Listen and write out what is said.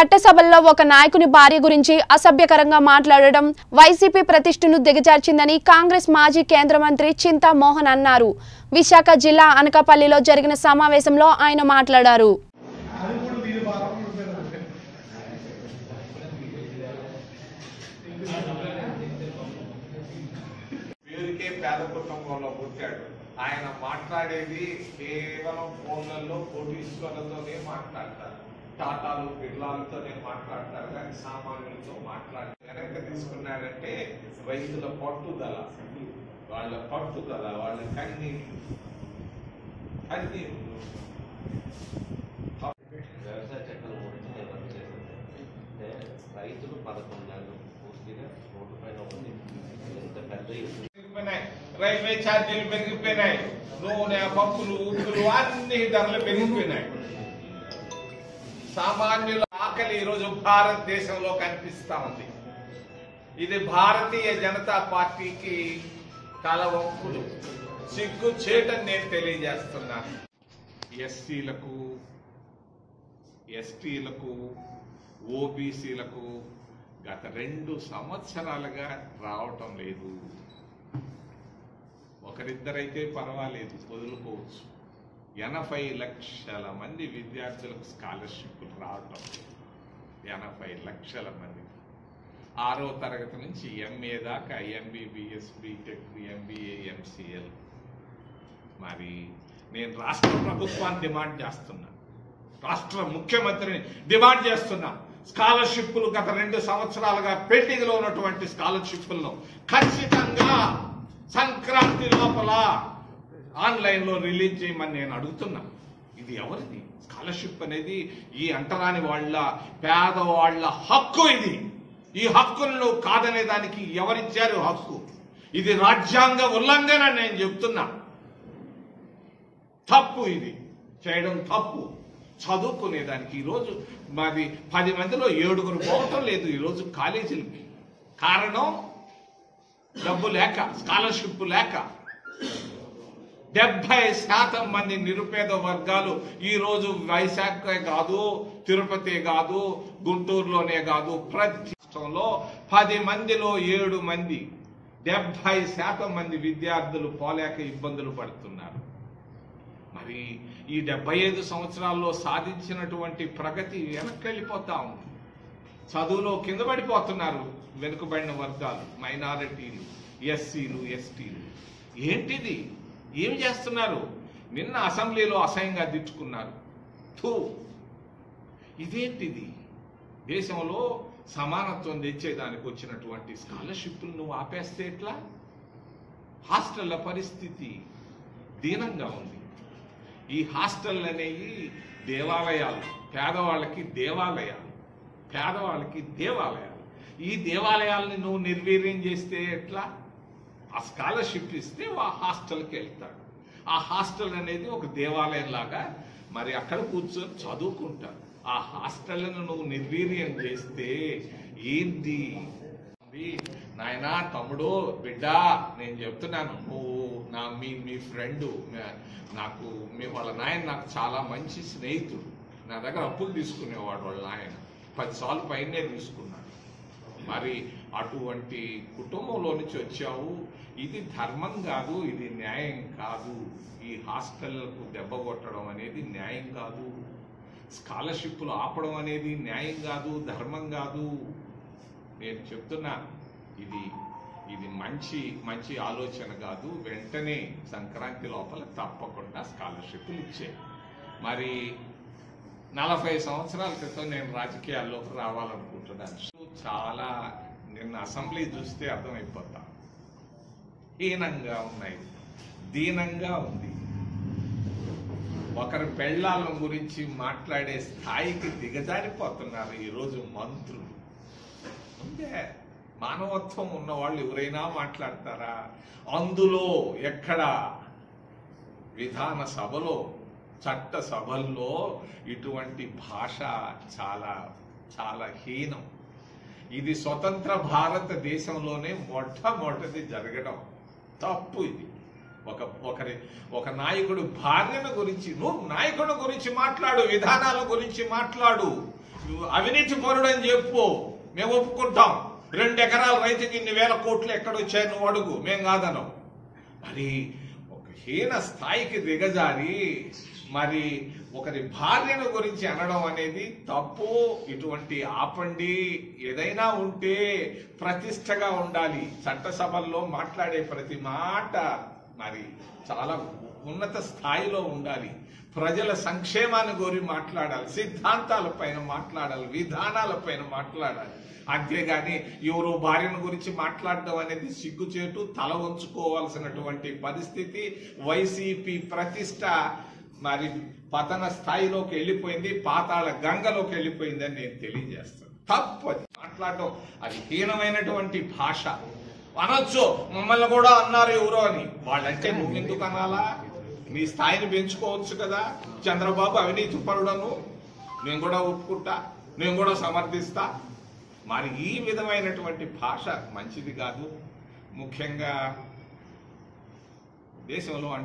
చట్టసభల్లో ఒక నాయకుని భార్య గురించి అసభ్యకరంగా మాట్లాడడం వైసీపీ ప్రతిష్టను దిగజార్చిందని కాంగ్రెస్ మాజీ కేంద్ర మంత్రి చింతా మోహన్ అన్నారు విశాఖ జిల్లా అనకాపల్లిలో జరిగిన సమావేశంలో ఆయన మాట్లాడారు వీరికే పేద కుటుంబంలో పుట్టాడు ఆయన మాట్లాడేది కేవలం ఫోన్లలో కోటీశ్వరులతోనే మాట్లాడతారు టాటాలు బిర్లాలతోనే మాట్లాడతారు కానీ సామాన్యులతో మాట్లాడతారు వెనక తీసుకున్నారంటే రైతుల పట్టుదల వాళ్ళ పట్టుదల వాళ్ళ కన్నీళ్ళు కన్నీళ్ళు వ్యవసాయ చట్టాలు గురించి నేను రద్దు చేశాను అంటే రైతులు పదకొండు నెలలు పూర్తిగా రోడ్డు పైన ఉంది ఎంత పెద్ద ఇబ్బంది పెరిగిపోయినాయి రైల్వే ఛార్జీలు పెరిగిపోయినాయి నూనె పప్పులు ఉప్పులు అన్ని ధరలు పెరిగిపోయినాయి సామాన్యుల ఆకలి ఈరోజు భారతదేశంలో కనిపిస్తా ఉంది ఇది భారతీయ జనతా పార్టీకి తలవంపులు సిగ్గు చేయటం నేను తెలియజేస్తున్నాను ఎస్సీలకు ఎస్టీలకు ఓబీసీలకు గత రెండు సంవత్సరాలుగా రావటం లేదు ఒకరిద్దరైతే పర్వాలేదు వదులుకోవచ్చు ఎనభై లక్షల మంది విద్యార్థులకు స్కాలర్షిప్లు రావటం లేదు. ఎనభై లక్షల మంది ఆరో తరగతి నుంచి ఎంఏ దాకా ఎంబీబీఎస్ బీటెక్ ఎంబీఏ ఎంసీఎల్ మరి నేను రాష్ట్ర ప్రభుత్వాన్ని డిమాండ్ చేస్తున్నా రాష్ట్ర ముఖ్యమంత్రిని డిమాండ్ చేస్తున్నా స్కాలర్షిప్లు గత రెండు సంవత్సరాలుగా పెండింగ్ లో ఉన్నటువంటి స్కాలర్షిప్లను ఖచ్చితంగా సంక్రాంతి లోపల ఆన్లైన్ లో రిలీజ్ చేయమని నేను అడుగుతున్నా ఇది ఎవరిది స్కాలర్షిప్ అనేది ఈ అంటరాని వాళ్ళ పేదవాళ్ల హక్కు ఇది ఈ హక్కులను కాదనే దానికి ఎవరిచ్చారు హక్కు ఇది రాజ్యాంగ ఉల్లంఘన నేను చెప్తున్నా తప్పు ఇది చేయడం తప్పు చదువుకునేదానికి ఈరోజు మాది పది మందిలో ఏడుగురు పోవటం లేదు ఈరోజు కాలేజీలకి కారణం డబ్బు లేక స్కాలర్షిప్ లేక డెబ్బై శాతం మంది నిరుపేద వర్గాలు ఈ రోజు వైశాఖ కాదు తిరుపతి కాదు గుంటూరులోనే కాదు ప్రతి రాష్ట్రంలో పది మందిలో ఏడు మంది డెబ్బై శాతం మంది విద్యార్థులు పోలేక ఇబ్బందులు పడుతున్నారు మరి ఈ డెబ్బై ఐదు సంవత్సరాల్లో సాధించినటువంటి ప్రగతి వెనక్కి వెళ్ళిపోతా ఉంది చదువులో కింద పడిపోతున్నారు వెనుకబడిన వర్గాలు మైనారిటీలు ఎస్సీలు ఎస్టీలు ఏంటిది ఏమి చేస్తున్నారు నిన్న అసెంబ్లీలో అసహ్యంగా తిట్టుకున్నారు థూ ఇదేంటిది దేశంలో సమానత్వం తెచ్చేదానికి వచ్చినటువంటి స్కాలర్షిప్లు నువ్వు ఆపేస్తే ఎట్లా హాస్టళ్ల పరిస్థితి దీనంగా ఉంది ఈ హాస్టల్ అనేవి దేవాలయాలు పేదవాళ్ళకి దేవాలయాలు పేదవాళ్ళకి దేవాలయాలు ఈ దేవాలయాల్ని నువ్వు నిర్వీర్యం చేస్తే ఎట్లా ఆ స్కాలర్షిప్ ఇస్తే ఆ హాస్టల్కి వెళ్తాడు ఆ హాస్టల్ అనేది ఒక దేవాలయం లాగా మరి అక్కడ కూర్చొని చదువుకుంటారు ఆ హాస్టల్ను నువ్వు నిర్వీర్యం చేస్తే ఏంటి ఉంది. నాయనా తమ్ముడు బిడ్డ నేను చెప్తున్నాను నువ్వు నా మీ మీ ఫ్రెండ్ నాకు మీ వాళ్ళ నాయన నాకు చాలా మంచి స్నేహితుడు నా దగ్గర అప్పులు తీసుకునేవాడు వాళ్ళ నాయన పది సార్లు పైనే తీసుకున్నాడు మరి అటువంటి కుటుంబంలో నుంచి వచ్చావు ఇది ధర్మం కాదు ఇది న్యాయం కాదు ఈ హాస్టళ్లకు దెబ్బ కొట్టడం అనేది న్యాయం కాదు స్కాలర్షిప్లు ఆపడం అనేది న్యాయం కాదు ధర్మం కాదు నేను చెప్తున్నా ఇది ఇది మంచి మంచి ఆలోచన కాదు వెంటనే సంక్రాంతి లోపల తప్పకుండా స్కాలర్షిప్లు ఇచ్చే మరి నలభై సంవత్సరాల క్రితం నేను రాజకీయాల్లోకి రావాలనుకుంటున్నాను చాలా నిన్న అసెంబ్లీ చూస్తే అర్థమైపోతా హీనంగా ఉన్నాయి దీనంగా ఉంది ఒకరి పెళ్ళాల గురించి మాట్లాడే స్థాయికి దిగజారిపోతున్నారు ఈరోజు మంత్రులు ఉందే మానవత్వం ఉన్న వాళ్ళు ఎవరైనా మాట్లాడతారా అందులో ఎక్కడ విధాన సభలో చట్ట సభల్లో ఇటువంటి భాష చాలా చాలా హీనం ఇది స్వతంత్ర భారతదేశంలోనే మొట్టమొదటిది జరగడం తప్పు ఇది ఒక ఒకరి ఒక నాయకుడు భార్యను గురించి నువ్వు నాయకుడి గురించి మాట్లాడు విధానాల గురించి మాట్లాడు నువ్వు అవినీతి పరుడు అని చెప్పు మేము ఒప్పుకుంటాం రెండు ఎకరాల రైతుకి ఇన్ని వేల కోట్లు ఎక్కడొచ్చాయి నువ్వు అడుగు మేం కాదనం మరి ఒక హీన స్థాయికి దిగజారి మరి ఒకరి భార్యను గురించి అనడం అనేది తప్పు ఇటువంటి ఆపండి ఏదైనా ఉంటే ప్రతిష్టగా ఉండాలి చట్టసభల్లో మాట్లాడే ప్రతి మాట మరి చాలా ఉన్నత స్థాయిలో ఉండాలి ప్రజల సంక్షేమాన్ని కోరి మాట్లాడాలి సిద్ధాంతాల పైన మాట్లాడాలి విధానాల పైన మాట్లాడాలి అంతేగాని ఎవరో భార్యను గురించి మాట్లాడడం అనేది సిగ్గుచేటు తల వంచుకోవాల్సినటువంటి పరిస్థితి వైసీపీ ప్రతిష్ట మరి పతన స్థాయిలోకి వెళ్ళిపోయింది పాతాళ గంగలోకి వెళ్ళిపోయిందని నేను తెలియజేస్తాను తప్పది మాట్లాడటం అది హీనమైనటువంటి భాష అనొచ్చు మమ్మల్ని కూడా అన్నారు ఎవరో అని వాళ్ళంటే నువ్వు ఎందుకు అనాలా నీ స్థాయిని పెంచుకోవచ్చు కదా చంద్రబాబు అవినీతి పరుడను నేను కూడా ఒప్పుకుంటా నేను కూడా సమర్థిస్తా మరి ఈ విధమైనటువంటి భాష మంచిది కాదు ముఖ్యంగా దేశంలో